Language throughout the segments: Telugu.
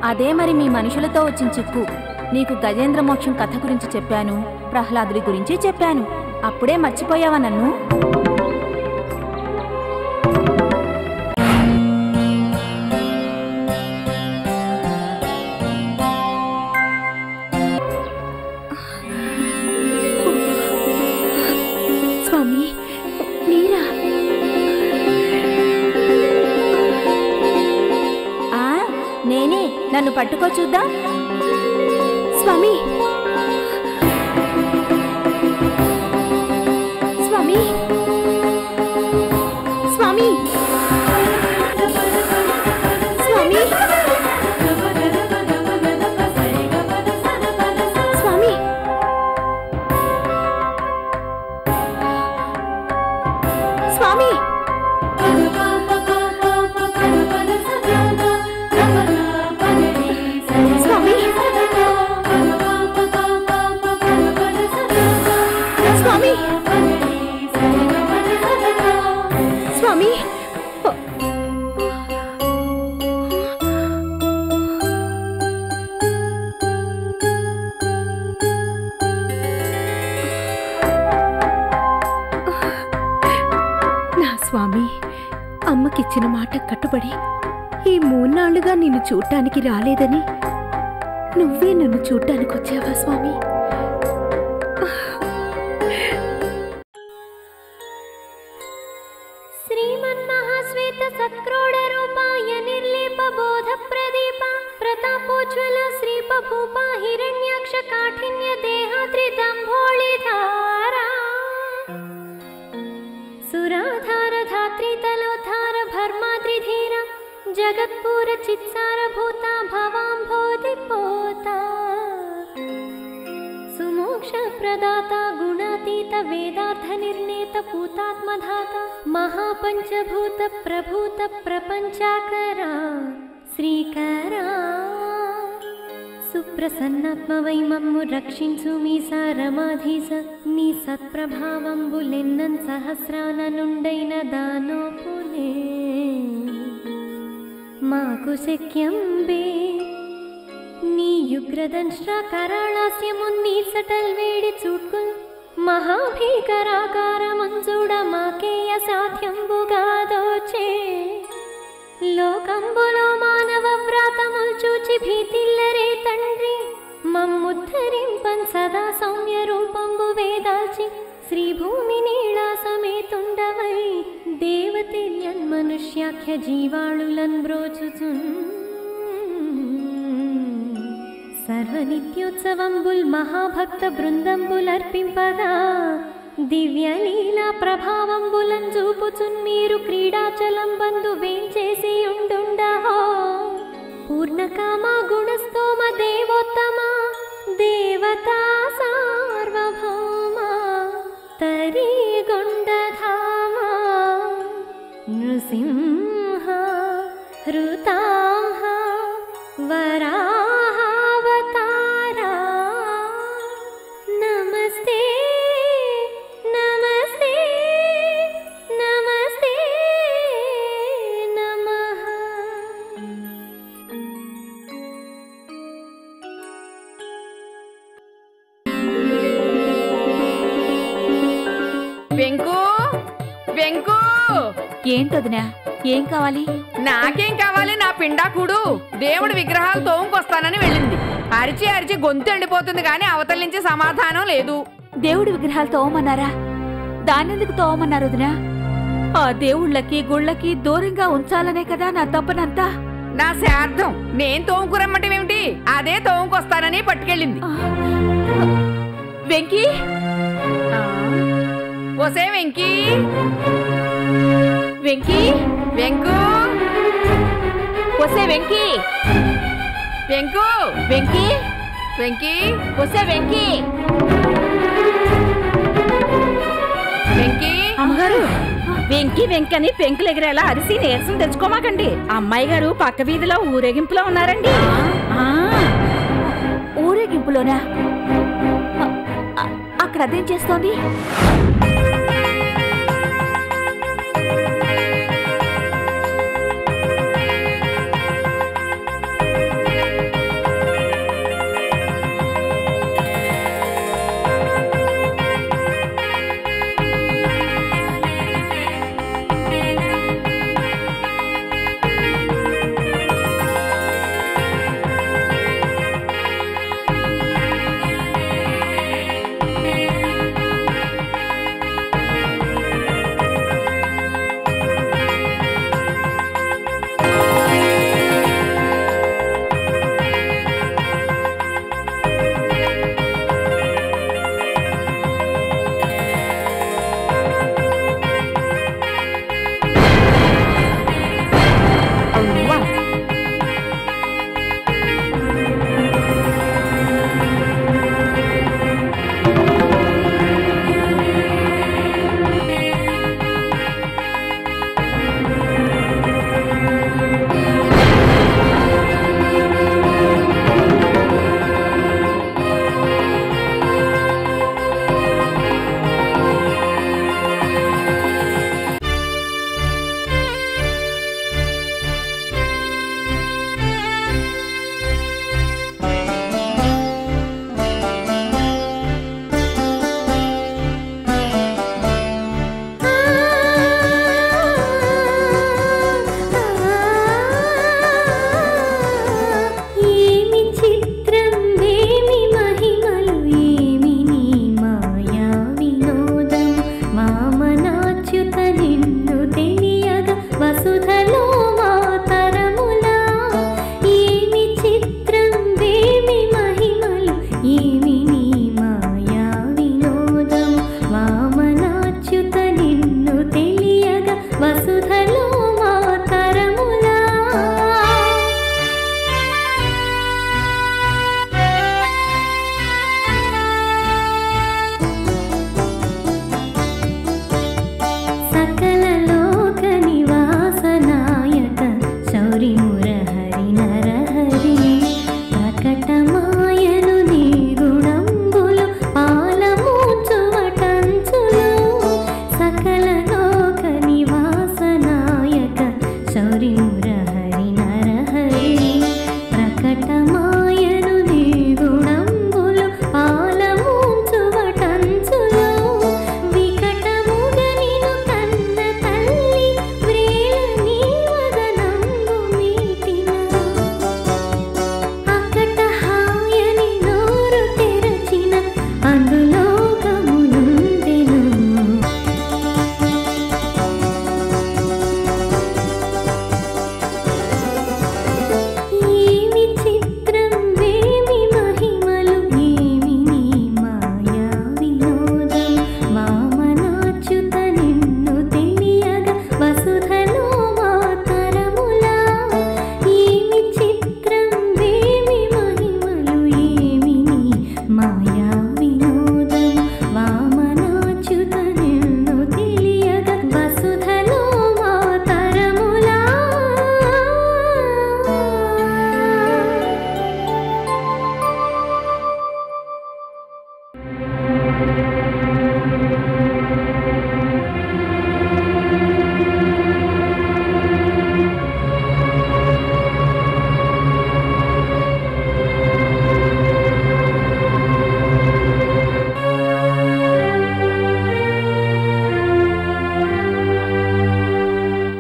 అదే మరి మీ మనుషులతో వచ్చిన చిక్కు నీకు గజేంద్ర మోక్షం కథ గురించి చెప్పాను ప్రహ్లాదుడి గురించి చెప్పాను అప్పుడే మర్చిపోయావా నన్ను స్వామి మీరా ఆ నేనే నన్ను పట్టుకో చూద్దాం స్వామి స్వామి స్వామి స్వామి స్వామి స్వామి స్వామి స్వామి స్వామి నా స్వామి అమ్మకిచ్చిన మాట కట్టుబడి ఈ మూన్నాళ్లుగా నిన్ను చూడటానికి రాలేదని నువ్వే నన్ను చూడటానికి వచ్చావా స్వామి శ్రీమన్మహాశ్వేత సత్క్రోడ రూపాయ నిర్లేప బోధ ప్రదీప ప్రతాపోజ్వల శ్రీప భూప హిరణ్యాక్ష కాఠిన్య దేహాద్రిదంభోళిధారా సురాధార ధాత్రి తలోధార భర్మాద్రిధీర జగత్పూర చిత్సార భూత భవాంభోధి పోతా సుమోక్ష ప్రదాత గుణాతీత వేదార్థ నిర్ణేత భూతాత్మధాత మహాపంచభూత ప్రభూత ప్రపంచాకరా శ్రీకరా సుప్రసన్నాత్మవై మమ్ము రక్షించు మీ సారమాధీస నీ సత్ప్రభావంబులెన్నన్ సహస్రాన నుండైన దానోపులే మాకు శక్యం బే నీ యుగ్రదంశ్ర కరాళాస్యమున్నీ సటల్ వేడి చూడ్కుల్ మహాభీకరాకార మంజుడ మాకేయ సాధ్యంబుగా దోచే లోకంబులో మానవ వ్రాతముల్ చూచి భీతిల్లరే తండ్రి మమ్ముద్ధరింపన్ సదా సౌమ్య రూపంబు వేదాల్చి శ్రీభూమి నీళా సమేతుండవై దేవతిల్యన్ మనుష్యాఖ్య జీవాళులన్ బ్రోచుచున్ సర్వనిత్యోత్సవంబుల్ మహాభక్త బృందంబుల్ అర్పింపగా దివ్యలీలా ప్రభావంబులన్ చూపుచున్ మీరు క్రీడాచలం బంధు వేంచేసి ఉండుండహో పూర్ణకామ గుణస్తోమ దేవోత్తమ దేవతా సార్వభౌమ తరిగొండధామ నృసింహ హృతాంహ వరాహావతారా నమస్తే నమస్తే నమస్తే నమః వెంకు వెంకు ఏంటొదినా ఏం కావాలి నాకేం కావాలి నా పిండాకుడు దేవుడి విగ్రహాలు తోముకొస్తానని వెళ్ళింది అరిచి అరిచి గొంతు ఎండిపోతుంది కానీ అవతల నుంచి సమాధానం లేదు దేవుడి విగ్రహాలు తోమన్నారా దానెందుకు తోమన్నారు వదినా ఆ దేవుళ్ళకి గుళ్ళకి దూరంగా ఉంచాలనే కదా నా తప్పనంతా నా శార్థం నేను తోముకురమ్మంటేమేమిటి అదే తోముకొస్తానని పట్టుకెళ్ళింది ఆ, వెంకీ ఆ. ఒసే వెంకీ వెంకీ వెంకు వసే వెంకీ వెంకు వెంకీ వెంకీ వసే వెంకీ వెంకీ అమ్మగారు వెంకి వెంకని పెంకులు ఎగిరేలా అరిసి నీరసం తెచ్చుకోమాకండి అమ్మాయి గారు పక్క వీధిలో ఊరేగింపులో ఉన్నారండి ఆ, ఊరేగింపులోనా అ- అ- అక్కడ అదేం చేస్తోంది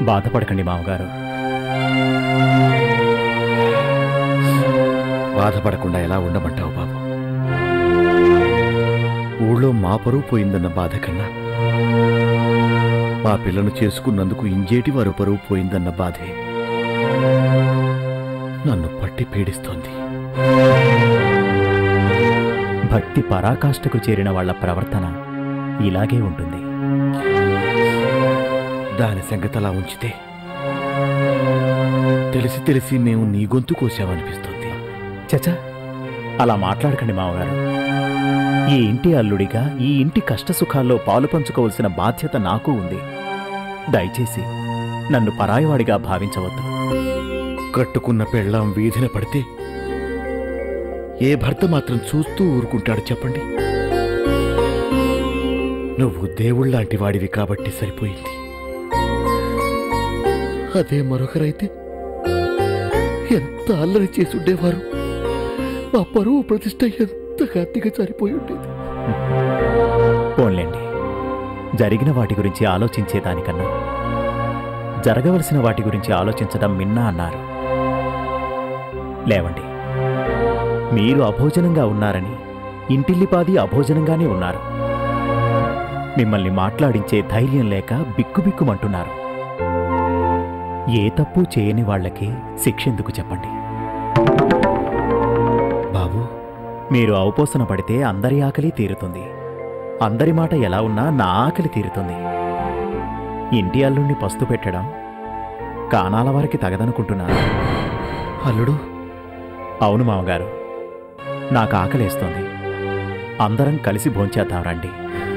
బాధపడకండి మామగారు బాధపడకుండా ఎలా ఉండమంటావు బాబు ఊళ్ళో మా పరువు పోయిందన్న బాధ కన్నా మా పిల్లను చేసుకున్నందుకు ఇంజేటి వారు పరువు పోయిందన్న బాధే నన్ను పట్టి పీడిస్తోంది భక్తి పరాకాష్ఠకు చేరిన వాళ్ళ ప్రవర్తన ఇలాగే ఉంటుంది దాని సంగతి అలా ఉంచితే తెలిసి తెలిసి మేము నీ గొంతు కోసామనిపిస్తుంది చచా అలా మాట్లాడకండి మామగారు ఈ ఇంటి అల్లుడిగా ఈ ఇంటి కష్టసుఖాల్లో పాలు పంచుకోవలసిన బాధ్యత నాకు ఉంది దయచేసి నన్ను పరాయివాడిగా భావించవద్దు కట్టుకున్న పెళ్ళాం వీధిన పడితే ఏ భర్త మాత్రం చూస్తూ ఊరుకుంటాడు చెప్పండి నువ్వు దేవుళ్ళలాంటి వాడివి కాబట్టి సరిపోయింది అదే మరొకరైతే ఎంత అల్లరి చేసి ఉండేవారు మా పరువు ప్రతిష్ట ఎంత గట్టిగా సరిపోయి ఉండేది పోన్లేండి జరిగిన వాటి గురించి ఆలోచించేదానికన్నా జరగవలసిన వాటి గురించి ఆలోచించడం మిన్నా అన్నారు లేవండి మీరు అభోజనంగా ఉన్నారని ఇంటిల్లిపాది అభోజనంగానే ఉన్నారు మిమ్మల్ని మాట్లాడించే ధైర్యం లేక బిక్కుబిక్కుమంటున్నారు ఏ తప్పు చేయని వాళ్ళకి శిక్షెందుకు చెప్పండి బాబు మీరు అవపోసన పడితే అందరి ఆకలి తీరుతుంది అందరి మాట ఎలా ఉన్నా నా ఆకలి తీరుతుంది ఇంటి అల్లుణ్ణి పస్తు పెట్టడం కానాల వారికి తగదనుకుంటున్నాను అల్లుడు అవును మామగారు నాకు ఆకలేస్తోంది అందరం కలిసి భోంచేద్దాం రండి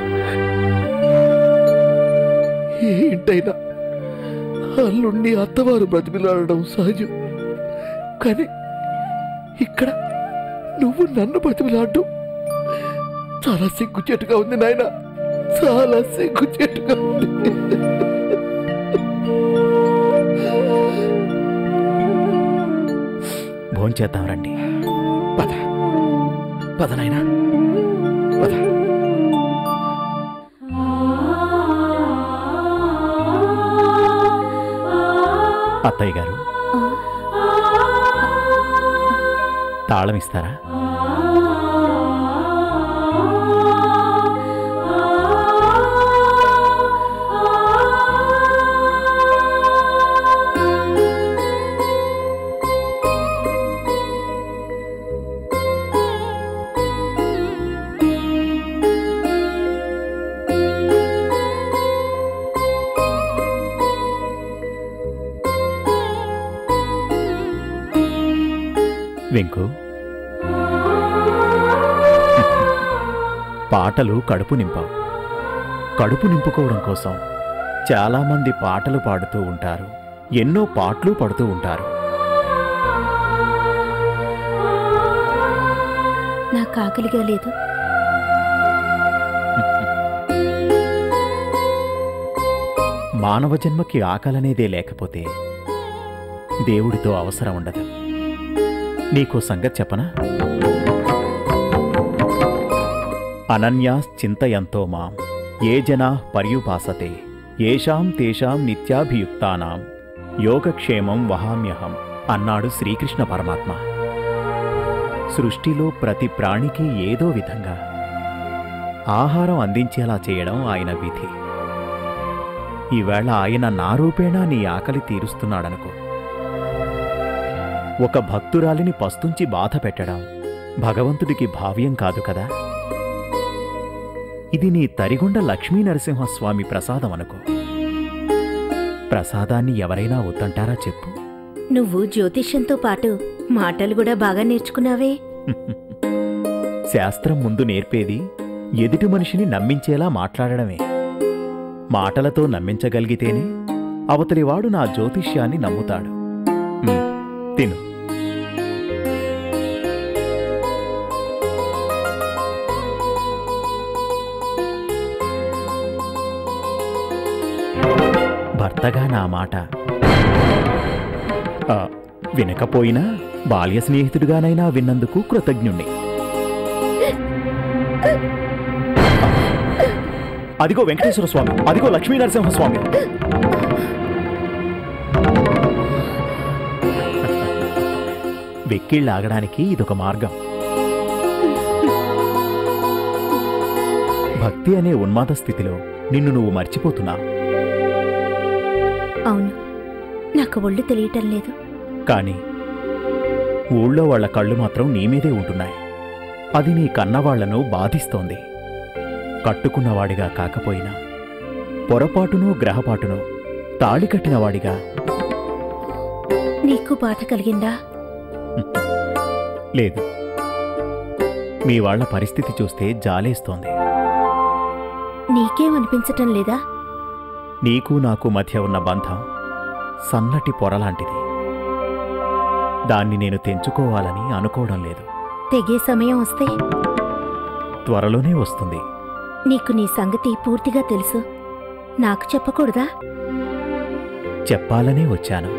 ఏ ఇంటైనా అల్లుణ్ణి అత్తవారు బ్రతిమిలాడడం సహజం కానీ ఇక్కడ నువ్వు నన్ను బ్రతిమిలాడడం చాలా సిగ్గుచేటుగా ఉంది నాయన చాలా సిగ్గుచేటుగా ఉంది భోంచేద్దాం రండి పద పద నాయనా పద అత్తయ్య గారు తాళం ఇస్తారా వెంకు పాటలు కడుపు నింపావు కడుపు నింపుకోవడం కోసం చాలామంది పాటలు పాడుతూ ఉంటారు ఎన్నో పాటలు పడుతూ ఉంటారు నాకు ఆకలిగా లేదు మానవ జన్మకి ఆకలనేదే లేకపోతే దేవుడితో అవసరం ఉండదు నీకో సంగతి చెప్పనా అనన్యాశ్చింతయంతో మాం ఏ జనా పర్యుపాసతే ఏషాం తేషాం నిత్యాభియుక్తానాం యోగక్షేమం వహామ్యహం అన్నాడు శ్రీకృష్ణ పరమాత్మ సృష్టిలో ప్రతి ప్రాణికి ఏదో విధంగా ఆహారం అందించేలా చేయడం ఆయన విధి ఈవేళ ఆయన నా రూపేణా నీ ఆకలి తీరుస్తున్నాడనుకో ఒక భక్తురాలిని పస్తుంచి బాధ పెట్టడం భగవంతుడికి భావ్యం కాదు కదా ఇది నీ తరిగొండ లక్ష్మీ నరసింహస్వామి ప్రసాదం అనుకో ప్రసాదాన్ని ఎవరైనా వద్దంటారా చెప్పు నువ్వు జ్యోతిష్యంతో పాటు మాటలు కూడా బాగా నేర్చుకున్నావే శాస్త్రం ముందు నేర్పేది ఎదుటి మనిషిని నమ్మించేలా మాట్లాడడమే మాటలతో నమ్మించగలిగితేనే అవతలివాడు నా జ్యోతిష్యాన్ని నమ్ముతాడు ఉమ్, తిను భర్తగా నా మాట ఆ, వినకపోయినా బాల్య స్నేహితుడిగానైనా విన్నందుకు కృతజ్ఞుణ్ణి అదిగో వెంకటేశ్వర స్వామి అదిగో లక్ష్మీ నరసింహ స్వామి వెక్కిళ్ళాగడానికి ఇదొక మార్గం భక్తి అనే ఉన్మాద స్థితిలో నిన్ను నువ్వు మర్చిపోతున్నావు అవును నాకు ఒళ్ళు తెలియటం లేదు కానీ ఊళ్ళో వాళ్ళ కళ్ళు మాత్రం నీ మీదే ఉంటున్నాయి అది నీ కన్నవాళ్లను బాధిస్తోంది కట్టుకున్నవాడిగా కాకపోయినా పొరపాటును గ్రహపాటును తాళి కట్టినవాడిగా నీకు బాధ కలిగిందా లేదు మీ వాళ్ళ పరిస్థితి చూస్తే జాలేస్తోంది నీకేం అనిపించటం లేదా నీకు నాకు మధ్య ఉన్న బంధం సన్నటి పొరలాంటిది దాన్ని నేను తెంచుకోవాలని అనుకోవడం లేదు తెగే సమయం వస్తే త్వరలోనే వస్తుంది నీకు నీ సంగతి పూర్తిగా తెలుసు నాకు చెప్పకూడదా చెప్పాలనే వచ్చాను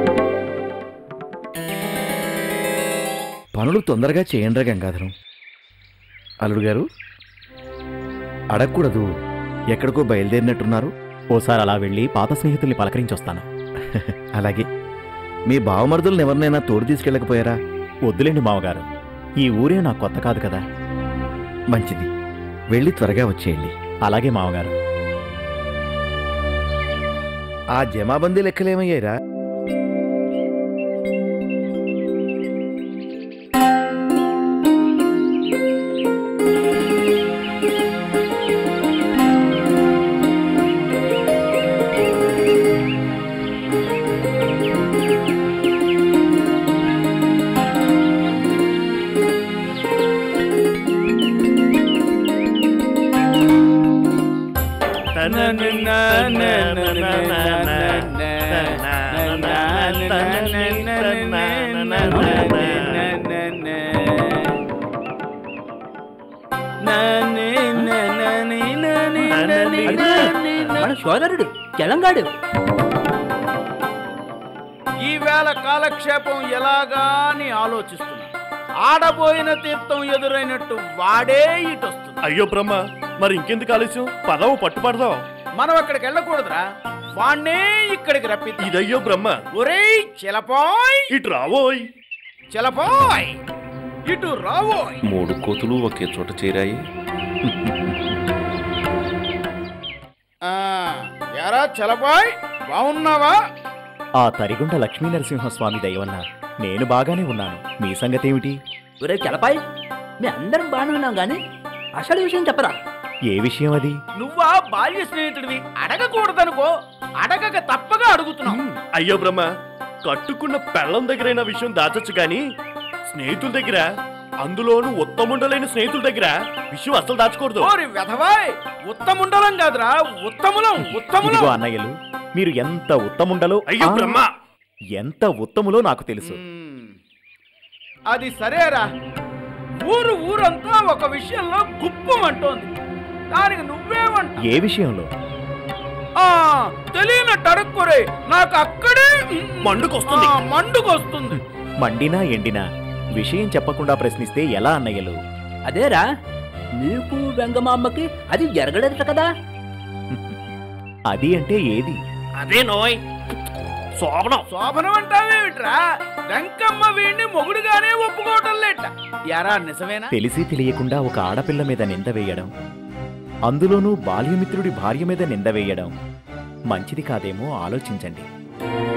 పనులు తొందరగా చేయండి గంగాధరం అల్లుడు గారు అడగకూడదు ఎక్కడికో బయలుదేరినట్టున్నారు ఓసారి అలా వెళ్ళి పాత స్నేహితుల్ని పలకరించొస్తాను అలాగే మీ బావమరుదులను ఎవరినైనా తోడు తీసుకెళ్ళకపోయారా వద్దులేండి మావగారు ఈ ఊరే నాకు కొత్త కాదు కదా మంచిది వెళ్ళి త్వరగా వచ్చేయండి అలాగే మావగారు ఆ జమాబందీ లెక్కలేమయ్యారా మన సోదరుడు తెలంగాడు ఈవేళ కాలక్షేపం ఎలాగా అని ఆలోచిస్తున్నా ఆడబోయిన తీర్థం ఎదురైనట్టు వాడే ఇటొస్తుంది అయ్యో బ్రహ్మ మరి ఇంకెందుకు ఆలస్యం పదవు పట్టుపడదాం మనం అక్కడికి వెళ్ళకూడదురా వాణ్ణే ఇక్కడికి రప్పిద్దాం ఇదయ్యో బ్రహ్మ ఒరేయ్ చిలపాయ్ ఇటు రావోయ్ చిలపాయ్ ఇటు రావోయ్ మూడు కోతులు ఒకే చోట చేరాయి ఆ, ఎరా చలపాయ్ బాగున్నావా ఆ తరిగుంట లక్ష్మీ నరసింహస్వామి దయ వల్ల నేను బాగానే ఉన్నాను మీ సంగతేమిటి ఒరే చలపాయ్ మీ అందరం బాగానే ఉన్నాం గాని అసలు విషయం చెప్పరా ఏ విషయం అది నువ్వా బాల్య స్నేహితుడివి అడగకూడదనుకో అడగక తప్పగా అడుగుతున్నావు అయ్యో బ్రహ్మ కట్టుకున్న పెళ్ళం దగ్గరైన విషయం దాచొచ్చు గాని స్నేహితుల దగ్గర అందులోనూ ఉత్తముండలేని స్నేహితుల దగ్గర విషయం అసలు దాచకూడదు ఓరి వెధవాయ్ ఉత్తముండలం కాదురా ఉత్తములం ఉత్తములం ఇదిగో అన్నయ్యలు మీరు ఎంత ఉత్తముండలో అయ్యో ఆ, బ్రహ్మ ఎంత ఉత్తములో నాకు తెలుసు మ్మ్. అది సరేరా ఊరు ఊరంతా ఒక విషయంలో గుప్పమంటోంది దానికి నువ్వేమంట ఏ విషయంలో ఆ, తెలియనట్టు అడుక్కురే నాకు అక్కడే మ్మ్, మండుకొస్తుంది. ఆ, మండుకొస్తుంది మండినా ఎండినా విషయం చెప్పకుండా ప్రశ్నిస్తే ఎలా అన్నయ్యలు అదేరా నీకు వెంగమామ్మకి అది జరగలేదు కదా అది అంటే ఏది అదే నోయ్ శోభనం శోభనం అంటావేమిట్రా వెంకమ్మ వీడిని మొగుడుగానే ఒప్పుకోవటం లేట యారా నిజమేనా తెలిసి తెలియకుండా ఒక ఆడపిల్ల మీద నింద వేయడం అందులోనూ బాల్యమిత్రుడి భార్య మీద నింద వేయడం మంచిది కాదేమో ఆలోచించండి